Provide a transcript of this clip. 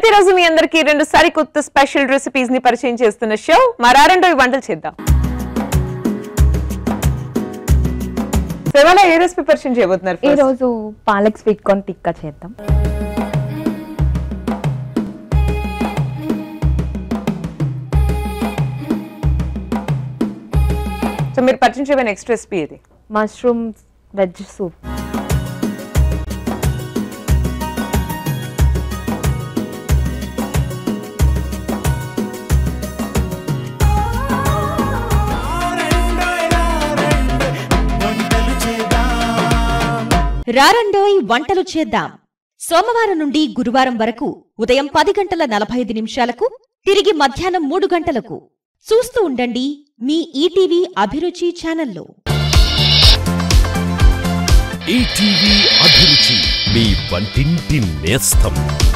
ప్రతిరోజు మీ అందరికి రెండు సరికొత్త స్పెషల్ రెసిపీస్ ని పరిచయం చేస్తున్న షో మరారెండో వంటలు చేద్దాం సో ఇవాళ ఏ రెసిపీ పరిచయం చేయబోతున్నారు ఈ first? రోజు పాలక్ స్వీట్ కార్న్ టిక్కా చేద్దాం సో మీరు పరిచయం చేయబోయే నెక్స్ట్ రెసిపీ ఇది మష్రూమ్ వెజ్ సూప్ రారండోయ్ వంటలు చేద్దాం సోమవారం నుండి గురువారం వరకు ఉదయం పది గంటల నలభై ఐదు నిమిషాలకు తిరిగి మధ్యాహ్నం మూడు గంటలకు చూస్తూ ఉండండి మీ ఈటీవీ అభిరుచి ఛానల్లో ఈటీవీ అభిరుచి మీ వంటింటి నేస్తం